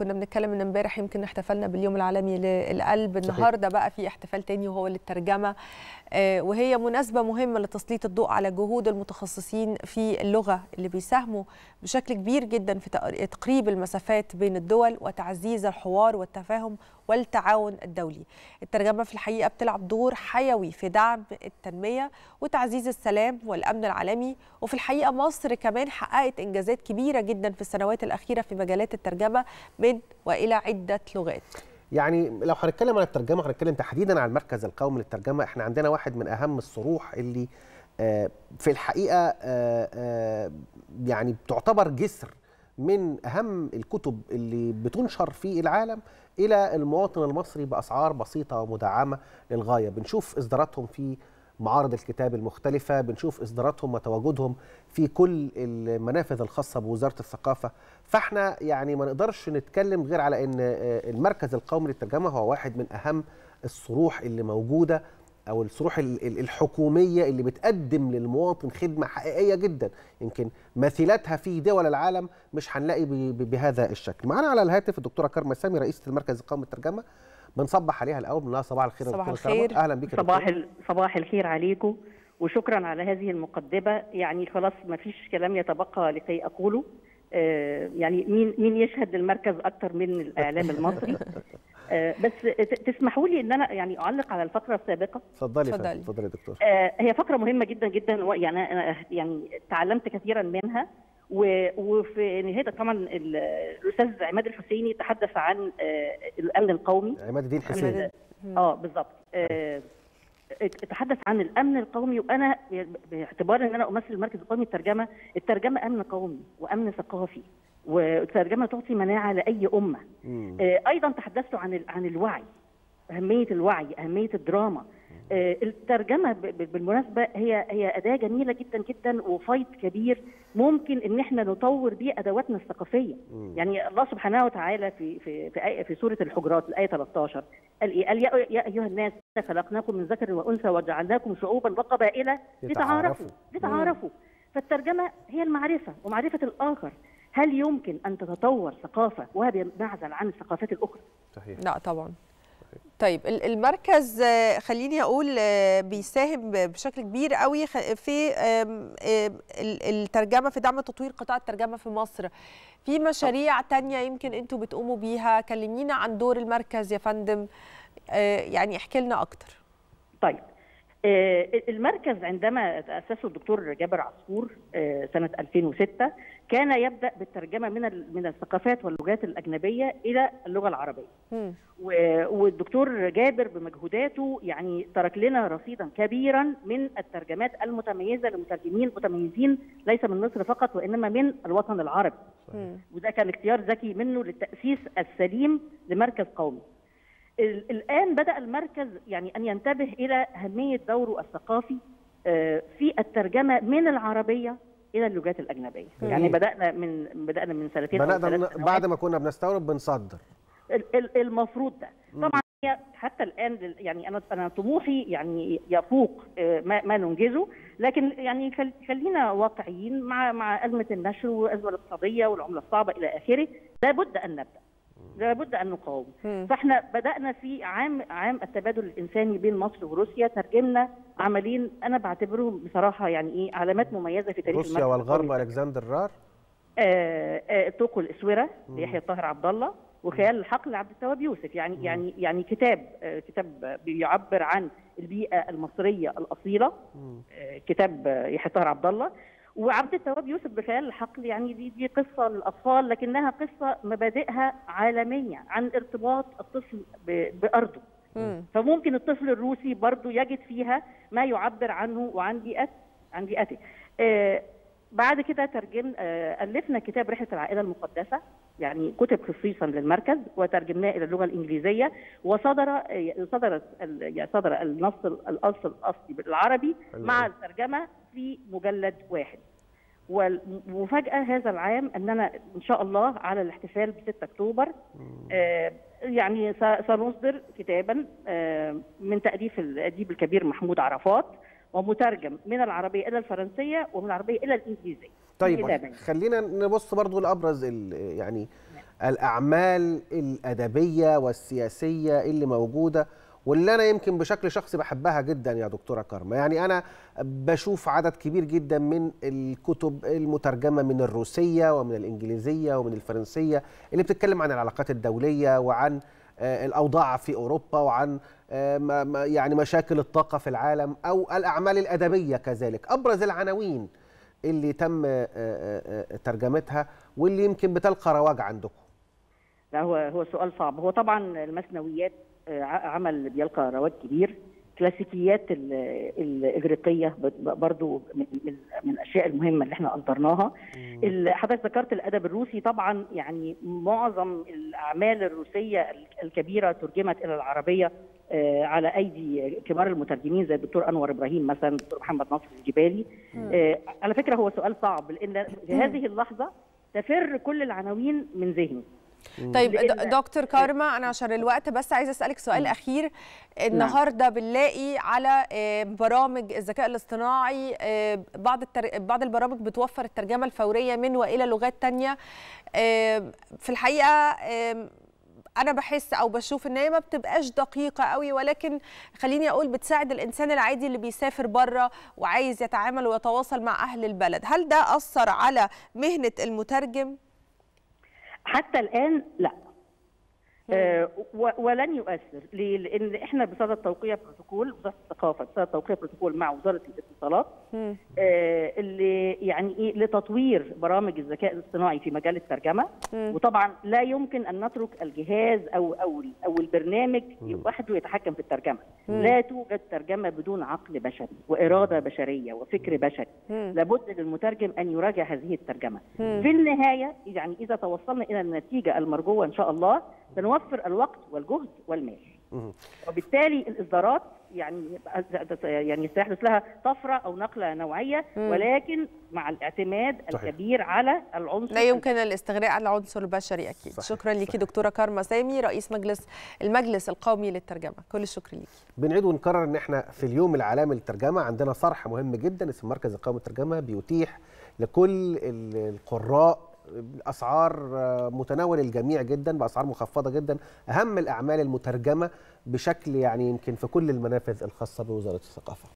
كنا بنتكلم ان امبارح يمكن احتفلنا باليوم العالمي للقلب النهارده بقى في احتفال تاني وهو للترجمه آه، وهي مناسبه مهمه لتسليط الضوء على جهود المتخصصين في اللغه اللي بيساهموا بشكل كبير جدا في تق- تقريب المسافات بين الدول وتعزيز الحوار والتفاهم والتعاون الدولي. الترجمه في الحقيقه بتلعب دور حيوي في دعم التنميه وتعزيز السلام والامن العالمي وفي الحقيقه مصر كمان حققت انجازات كبيره جدا في السنوات الاخيره في مجالات الترجمه من والى عده لغات. يعني لو هنتكلم عن الترجمه هنتكلم تحديدا عن المركز القومي للترجمه احنا عندنا واحد من اهم الصروح اللي آه، في الحقيقه آه، آه، يعني تعتبر جسر من اهم الكتب اللي بتنشر في العالم الى المواطن المصري باسعار بسيطه ومدعمه للغايه بنشوف اصداراتهم في معارض الكتاب المختلفة بنشوف إصداراتهم وتواجدهم في كل المنافذ الخاصة بوزارة الثقافة فاحنا يعني ما نقدرش نتكلم غير على أن آه، المركز القومي للترجمة هو واحد من أهم الصروح اللي موجودة أو الصروح ال- ال- الحكومية اللي بتقدم للمواطن خدمة حقيقية جدا يمكن مثيلاتها في دول العالم مش هنلاقي ب- ب- بهذا الشكل معانا على الهاتف الدكتورة كارما سامي رئيسة المركز القومي للترجمة بنصبح عليها الأول بنقول لها صباح الخير يا صباح دكتورة كارما. الخير. أهلا بك يا صباح دكتورة. ال- صباح الخير عليكم وشكرا على هذه المقدمة يعني خلاص ما فيش كلام يتبقى لكي أقوله آه، يعني مين مين يشهد للمركز أكثر من الإعلام المصري آه، بس ت- تسمحوا لي إن أنا يعني أعلق على الفقرة السابقة اتفضلي يا اتفضلي. فندم اتفضلي يا دكتور آه، هي فقرة مهمة جدا جدا و- يعني أنا يعني تعلمت كثيرا منها و- وفي نهاية طبعا ال- الأستاذ عماد الحسيني تحدث عن آه، الأمن القومي عماد الدين حسين عماد- اه بالظبط آه، اتحدث عن الامن القومي وانا باعتبار ان انا امثل المركز القومي للترجمه الترجمه امن قومي وامن ثقافي والترجمه تعطي مناعه لاي امه مم. آه، ايضا تحدثت عن ال- عن الوعي اهميه الوعي اهميه الدراما آه، الترجمه ب- ب- بالمناسبه هي هي اداه جميله جدا جدا وفيض كبير ممكن ان احنا نطور بيه ادواتنا الثقافيه مم. يعني الله سبحانه وتعالى في في في, آية في سوره الحجرات الايه 13 قال ايه؟ قال يا, يا ايها الناس خلقناكم من ذكر وانثى وجعلناكم شعوبا وقبائل لتعارفوا. لتعارفوا لتعارفوا فالترجمه هي المعرفه ومعرفه الاخر هل يمكن ان تتطور ثقافه وهي بمعزل عن الثقافات الاخرى؟ صحيح لا طبعا طيب ال- المركز آه، خليني اقول آه، بيساهم ب- بشكل كبير قوي خ- في آم، آم، ال- الترجمه في دعم تطوير قطاع الترجمه في مصر في مشاريع تانية يمكن انتوا بتقوموا بيها كلمينا عن دور المركز يا فندم آه، يعني احكي لنا اكتر طيب آه، المركز عندما تأسسه الدكتور جابر عصفور آه، سنة 2006 كان يبدأ بالترجمة من ال- من الثقافات واللغات الأجنبية إلى اللغة العربية مم. و- والدكتور جابر بمجهوداته يعني ترك لنا رصيدا كبيرا من الترجمات المتميزة لمترجمين متميزين ليس من مصر فقط وإنما من الوطن العربي مم. وده كان اختيار ذكي منه للتأسيس السليم لمركز قومي. ال- الآن بدأ المركز يعني أن ينتبه إلى أهمية دوره الثقافي آه، في الترجمة من العربية إلى اللغات الأجنبية. يعني جميل. بدأنا من بدأنا من سنتين أو بدأنا ثلاث ن- سنوات. بعد ما كنا بنستورد بنصدر ال- ال- المفروض ده طبعا هي حتى الان لل- يعني انا انا طموحي يعني يفوق آه، ما, ما ننجزه لكن يعني خل- خلينا واقعيين مع مع ازمه النشر والازمه الاقتصاديه والعمله الصعبه الى اخره لابد ان نبدا لابد ان نقاوم مم. فاحنا بدانا في عام عام التبادل الانساني بين مصر وروسيا ترجمنا عملين انا بعتبرهم بصراحه يعني ايه علامات مميزه في تاريخ روسيا المركز والغرب القومي. الكسندر رار آه، آه، طوق الاسوره ليحيى الطاهر عبد الله وخيال الحقل لعبد التواب يوسف يعني يعني يعني كتاب آه، كتاب بيعبر عن البيئه المصريه الاصيله آه، كتاب آه، يحيى الطاهر عبد الله وعبد التواب يوسف بخيال الحقل يعني دي دي قصه للاطفال لكنها قصه مبادئها عالميه عن ارتباط الطفل ب- بارضه مم. فممكن الطفل الروسي برضو يجد فيها ما يعبر عنه وعن بيئته عن بيئته آه بعد كده ترجم آه ألفنا كتاب رحلة العائلة المقدسة يعني كتب خصيصا للمركز وترجمناه إلى اللغة الإنجليزية وصدر آه، صدرت ال- يعني صدر النص الأصل الأصلي بالعربي حلو مع أوي. الترجمة في مجلد واحد ومفاجأة هذا العام أننا إن شاء الله على الاحتفال ب 6 أكتوبر آه، يعني س- سنصدر كتابا آه، من تأليف الأديب الكبير محمود عرفات ومترجم من العربية إلى الفرنسية ومن العربية إلى الإنجليزية طيب كتابين. خلينا نبص برضو لابرز ال- يعني الاعمال الادبيه والسياسيه اللي موجوده واللي انا يمكن بشكل شخصي بحبها جدا يا دكتوره كارما يعني انا بشوف عدد كبير جدا من الكتب المترجمه من الروسيه ومن الانجليزيه ومن الفرنسيه اللي بتتكلم عن العلاقات الدوليه وعن الاوضاع في اوروبا وعن يعني مشاكل الطاقه في العالم او الاعمال الادبيه كذلك ابرز العناوين اللي تم ترجمتها واللي يمكن بتلقى رواج عندكم لا هو هو سؤال صعب هو طبعا المثنويات عمل بيلقى رواج كبير كلاسيكيات الاغريقيه برضو من من الاشياء المهمه اللي احنا اصدرناها حضرتك ذكرت الادب الروسي طبعا يعني معظم الاعمال الروسيه الكبيره ترجمت الى العربيه على ايدي كبار المترجمين زي الدكتور انور ابراهيم مثلا الدكتور محمد ناصر الجبالي على فكره هو سؤال صعب لان في هذه اللحظه تفر كل العناوين من ذهني طيب دكتور كارما انا عشان الوقت بس عايزه اسالك سؤال اخير النهارده بنلاقي على برامج الذكاء الاصطناعي بعض التر... بعض البرامج بتوفر الترجمه الفوريه من والى لغات تانية في الحقيقه انا بحس او بشوف ان هي ما بتبقاش دقيقه قوي ولكن خليني اقول بتساعد الانسان العادي اللي بيسافر بره وعايز يتعامل ويتواصل مع اهل البلد هل ده اثر على مهنه المترجم حتى الان لا آه ولن يؤثر ليه؟ لان احنا بصدد توقيع بروتوكول وزاره الثقافه بصدد توقيع بروتوكول مع وزاره الاتصالات آه اللي يعني ايه لتطوير برامج الذكاء الاصطناعي في مجال الترجمه مم. وطبعا لا يمكن ان نترك الجهاز او او او البرنامج وحده يتحكم في الترجمه مم. لا توجد ترجمه بدون عقل بشري واراده بشريه وفكر بشري مم. لابد للمترجم ان يراجع هذه الترجمه مم. في النهايه يعني اذا توصلنا الى النتيجه المرجوه ان شاء الله سنوفر الوقت والجهد والمال وبالتالي الاصدارات يعني يعني سيحدث لها طفره او نقله نوعيه ولكن مع الاعتماد صحيح. الكبير على العنصر لا يمكن الاستغناء عن العنصر البشري اكيد صحيح. شكرا ليكي دكتوره كارما سامي رئيس مجلس المجلس القومي للترجمه كل الشكر ليكي بنعيد ونكرر ان احنا في اليوم العالمي للترجمه عندنا صرح مهم جدا اسم المركز القومي للترجمه بيتيح لكل القراء باسعار متناول الجميع جدا باسعار مخفضه جدا اهم الاعمال المترجمه بشكل يعني يمكن في كل المنافذ الخاصه بوزاره الثقافه